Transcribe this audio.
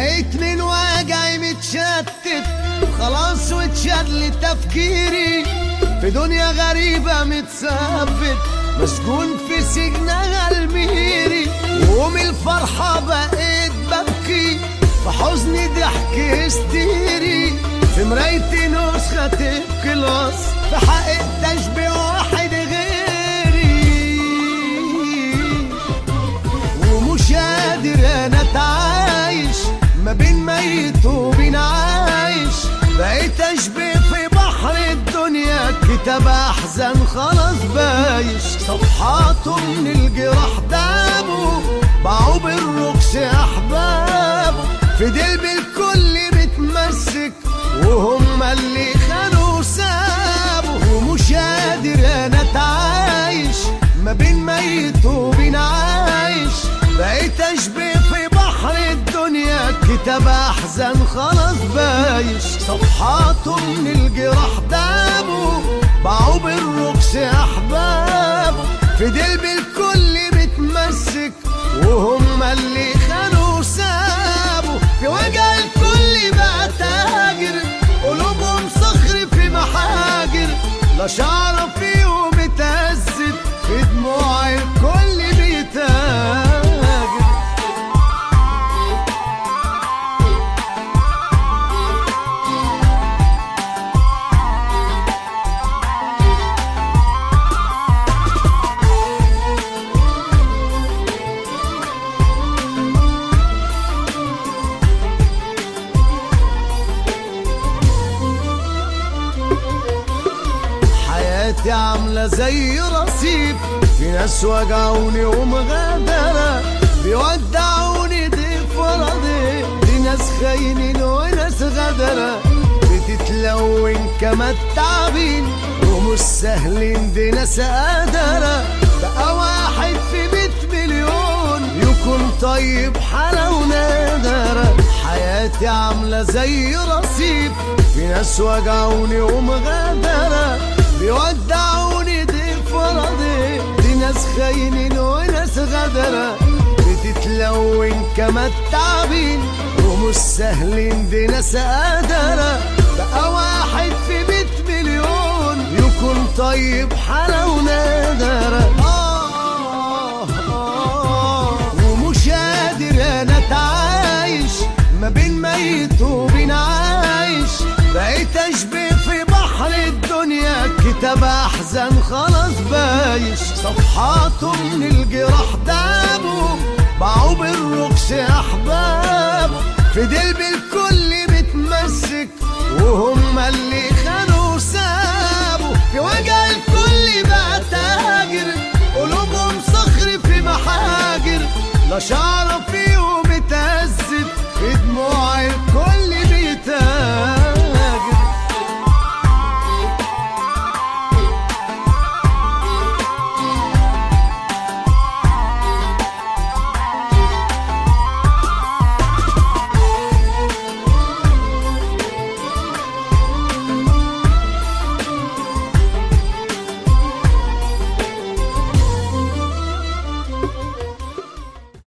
بقيت من وجعي متشتت خلاص واتشد لي تفكيري في دنيا غريبة متثبت مسجون في سجنها الميري ومن الفرحة بقيت ببكي في حزني ضحك هستيري في مرايتي نسخة تبكي الوص في حقيقة تشبه واحد غيري ومش قادر انا اتعايش ما بين ميت وبين عايش بقيت اشبه في بحر الدنيا كتاب احزان خلاص بايش صفحاته من الجراح دابه باعوا بالرخص احبابه في دلب الكل متمسك وهم اللي خانوا سابه ومش قادر انا اتعايش ما بين ميت وبين عايش بقيت اشبه في بحر الدنيا كتاب احزان خلاص بايش صفحاته من الجراح دابه باعوا بالرخص احبابه في دلب الكل متمسك وهم اللي خانوا سابوا في وجع الكل بقى تاجر قلوبهم صخر في محاجر لا شعر فيهم اتهزت في دموع الكل بيتاجر حياتي عاملة زي رصيف في ناس وجعوني ومغادرة بيودعوني ضيف ورا ضيف دي ناس خاينين وناس غدرة بتتلون كما التعبين ومش سهلين دي ناس قادرة بقى واحد في بيت مليون يكون طيب حالة ونادرة حياتي عاملة زي رصيف في ناس وجعوني ومغادرة بيودعوني ضيف ورا ضيف دي ناس خاينين وناس غدرة بتتلون كما التعبين ومش سهلين دي ناس قادرة بقى واحد في بيت مليون يكون طيب حالة ونادرة آه آه ومش قادر انا اتعايش ما بين ميت وبين عايش بقيت اشبه في بحر الدنيا كتاب احزان خلاص بايش صفحاته من الجراح دابه باعوا بالرخص احبابه في دلب الكل متمسك وهم اللي خانوا سابوا في وجع الكل بقى تاجر قلوبهم صخر في محاجر لا شعر